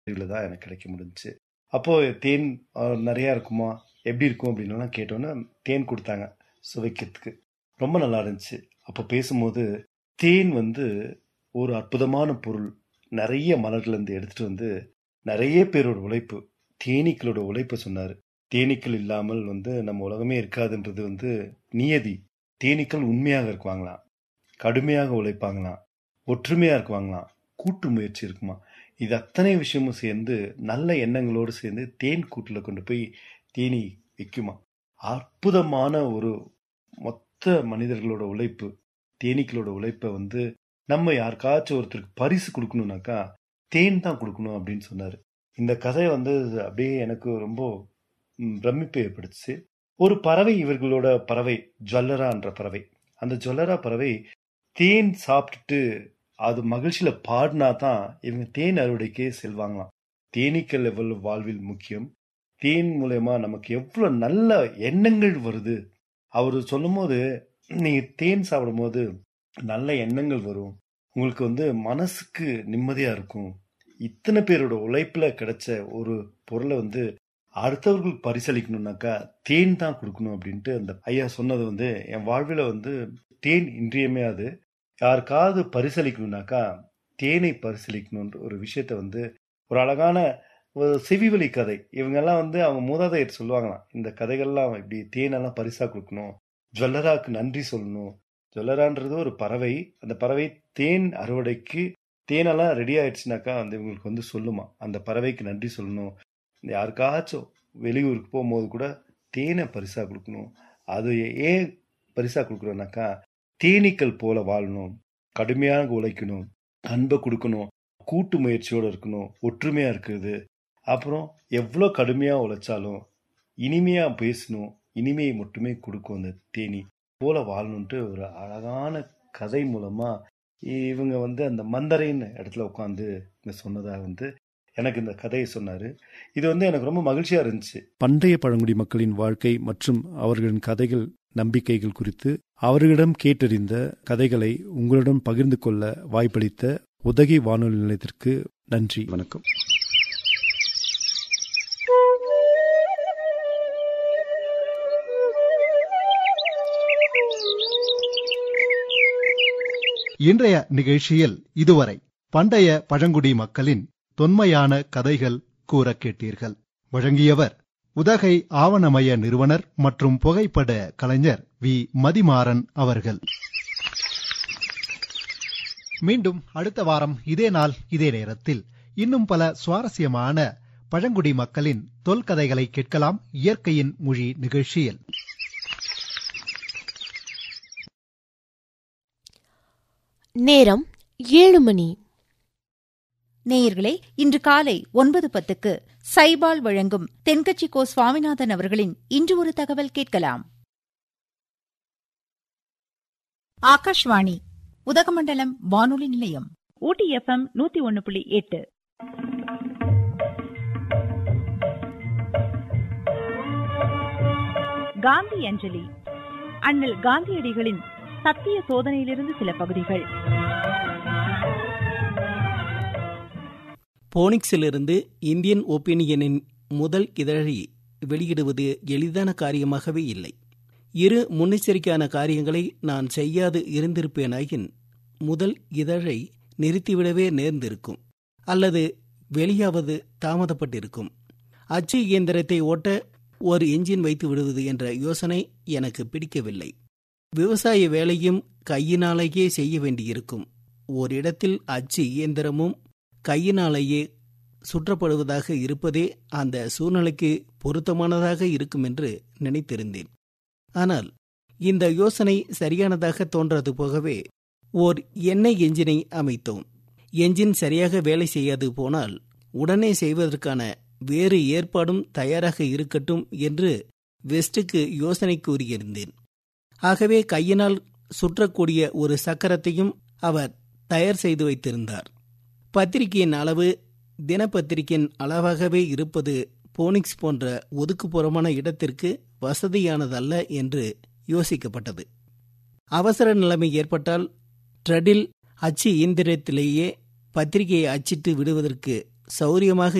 இதுல தான் எனக்கு கிடைக்க முடிஞ்சுச்சு அப்போ தேன் அஹ், நிறைய இருக்குமா எப்படி இருக்கும் அப்படின்னு கேட்டோன்னே தேன் கொடுத்தாங்க சுவைக்கிறதுக்கு ரொம்ப நல்லா இருந்துச்சு அப்போ பேசும்போது தேன் வந்து ஒரு அற்புதமான பொருள் நிறைய மலர்ல இருந்து எடுத்துட்டு வந்து நிறைய பேரோட உழைப்பு தேனீக்களோட உழைப்பை சொன்னாரு தேனீக்கள் இல்லாமல் வந்து நம்ம உலகமே இருக்காதுன்றது வந்து நியதி தேனீக்கள் உண்மையாக இருக்குவாங்களாம் கடுமையாக உழைப்பாங்களாம் ஒற்றுமையா இருக்குவாங்களாம் கூட்டு முயற்சி இருக்குமா இது அத்தனை விஷயமும் சேர்ந்து நல்ல எண்ணங்களோடு சேர்ந்து தேன் கூட்டில் கொண்டு போய் தேனி வைக்குமா அற்புதமான ஒரு மொத்த மனிதர்களோட உழைப்பு தேனீக்களோட உழைப்பை வந்து நம்ம யாருக்காச்சும் ஒருத்தருக்கு பரிசு கொடுக்கணும்னாக்கா தேன் தான் கொடுக்கணும் அப்படின்னு சொன்னாரு இந்த கதை வந்து அப்படியே எனக்கு ரொம்ப ம், பிரமிப்பை ஏற்படுத்துச்சு ஒரு பறவை இவர்களோட பறவை ஜுவல்லரான்ற பறவை அந்த ஜுவல்லரா பறவை தேன் சாப்பிட்டுட்டு அது மகிழ்ச்சியில பாடினா தான் இவங்க தேன் அறுவடைக்கே செல்வாங்களாம் தேனீக்கள் எவ்வளவு வாழ்வில் முக்கியம் தேன் மூலயமா நமக்கு எவ்வளவு நல்ல எண்ணங்கள் வருது அவர் சொல்லும்போது நீங்க தேன் சாப்பிடும்போது நல்ல எண்ணங்கள் வரும் உங்களுக்கு வந்து மனசுக்கு நிம்மதியா இருக்கும் இத்தனை பேரோட உழைப்புல கிடைச்ச ஒரு பொருளை வந்து அடுத்தவர்கள் பரிசளிக்கணும்னாக்கா தேன் தான் கொடுக்கணும் அப்படின்ட்டு அந்த ஐயா சொன்னது வந்து என் வாழ்வில் வந்து தேன் இன்றியமையாது யாருக்காவது பரிசளிக்கணும்னாக்கா தேனை பரிசளிக்கணுன்ற ஒரு விஷயத்த வந்து ஒரு அழகான ஒரு செவிவழி கதை இவங்கெல்லாம் வந்து அவங்க மூதாதையர் சொல்லுவாங்களாம் இந்த கதைகள்லாம் இப்படி தேனெல்லாம் பரிசா கொடுக்கணும் ஜுவல்லராக்கு நன்றி சொல்லணும் ஜுவல்லரான்றது ஒரு பறவை அந்த பறவை தேன் அறுவடைக்கு தேனெல்லாம் ரெடி ஆயிடுச்சுனாக்கா வந்து இவங்களுக்கு வந்து சொல்லுமா அந்த பறவைக்கு நன்றி சொல்லணும் யாருக்காச்சும் வெளியூருக்கு போகும்போது கூட தேனை பரிசா கொடுக்கணும் அது ஏன் பரிசா கொடுக்குறோம்னாக்கா தேனீக்கள் போல வாழணும் கடுமையாக உழைக்கணும் அன்பை கொடுக்கணும் கூட்டு முயற்சியோட இருக்கணும் ஒற்றுமையா இருக்கிறது அப்புறம் எவ்வளோ கடுமையா உழைச்சாலும் இனிமையா பேசணும் இனிமையை மட்டுமே கொடுக்கும் அந்த தேனி போல வாழணுன்ட்டு ஒரு அழகான கதை மூலமா இவங்க வந்து அந்த மந்தரைன்னு இடத்துல உட்காந்து இங்க சொன்னதா வந்து எனக்கு இந்த கதையை சொன்னாரு இது வந்து எனக்கு ரொம்ப மகிழ்ச்சியா இருந்துச்சு பண்டைய பழங்குடி மக்களின் வாழ்க்கை மற்றும் அவர்களின் கதைகள் நம்பிக்கைகள் குறித்து அவர்களிடம் கேட்டறிந்த கதைகளை உங்களிடம் பகிர்ந்து கொள்ள வாய்ப்பளித்த உதகை வானொலி நிலையத்திற்கு நன்றி வணக்கம் இன்றைய நிகழ்ச்சியில் இதுவரை பண்டைய பழங்குடி மக்களின் தொன்மையான கதைகள் கூற கேட்டீர்கள் வழங்கியவர் உதகை ஆவணமய நிறுவனர் மற்றும் புகைப்பட கலைஞர் வி மதிமாறன் அவர்கள் மீண்டும் அடுத்த வாரம் இதே நாள் இதே நேரத்தில் இன்னும் பல சுவாரஸ்யமான பழங்குடி மக்களின் தொல்கதைகளை கேட்கலாம் இயற்கையின் மொழி நிகழ்ச்சியில் நேரம் ஏழு மணி நேயர்களே இன்று காலை ஒன்பது பத்துக்கு சைபால் வழங்கும் தென்கட்சி கோ சுவாமிநாதன் அவர்களின் இன்று ஒரு தகவல் கேட்கலாம் ஆகாஷ்வாணி உதகமண்டலம் வானொலி நிலையம் ஊட்டி எஃப்எம் நூத்தி ஒன்னு புள்ளி எட்டு காந்தி அஞ்சலி அண்ணல் காந்தியடிகளின் சத்திய சோதனையிலிருந்து சில பகுதிகள் போனிக்ஸிலிருந்து இந்தியன் ஒப்பீனியனின் முதல் இதழை வெளியிடுவது எளிதான காரியமாகவே இல்லை இரு முன்னெச்சரிக்கையான காரியங்களை நான் செய்யாது இருந்திருப்பேனாயின் முதல் இதழை நிறுத்திவிடவே நேர்ந்திருக்கும் அல்லது வெளியாவது தாமதப்பட்டிருக்கும் அச்சு இயந்திரத்தை ஓட்ட ஒரு என்ஜின் வைத்து விடுவது என்ற யோசனை எனக்கு பிடிக்கவில்லை விவசாய வேலையும் கையினாலேயே செய்ய வேண்டியிருக்கும் ஓரிடத்தில் அச்சு இயந்திரமும் கையினாலேயே சுற்றப்படுவதாக இருப்பதே அந்த சூழ்நிலைக்கு பொருத்தமானதாக இருக்கும் என்று நினைத்திருந்தேன் ஆனால் இந்த யோசனை சரியானதாக தோன்றது போகவே ஓர் எண்ணெய் எஞ்சினை அமைத்தோம் எஞ்சின் சரியாக வேலை செய்யாது போனால் உடனே செய்வதற்கான வேறு ஏற்பாடும் தயாராக இருக்கட்டும் என்று வெஸ்டுக்கு யோசனை கூறியிருந்தேன் ஆகவே கையினால் சுற்றக்கூடிய ஒரு சக்கரத்தையும் அவர் தயார் செய்து வைத்திருந்தார் பத்திரிகையின் அளவு தினப்பத்திரிகையின் அளவாகவே இருப்பது போனிக்ஸ் போன்ற ஒதுக்குப்புறமான இடத்திற்கு வசதியானதல்ல என்று யோசிக்கப்பட்டது அவசர நிலைமை ஏற்பட்டால் ட்ரெடில் அச்சு இயந்திரத்திலேயே பத்திரிகையை அச்சிட்டு விடுவதற்கு சௌரியமாக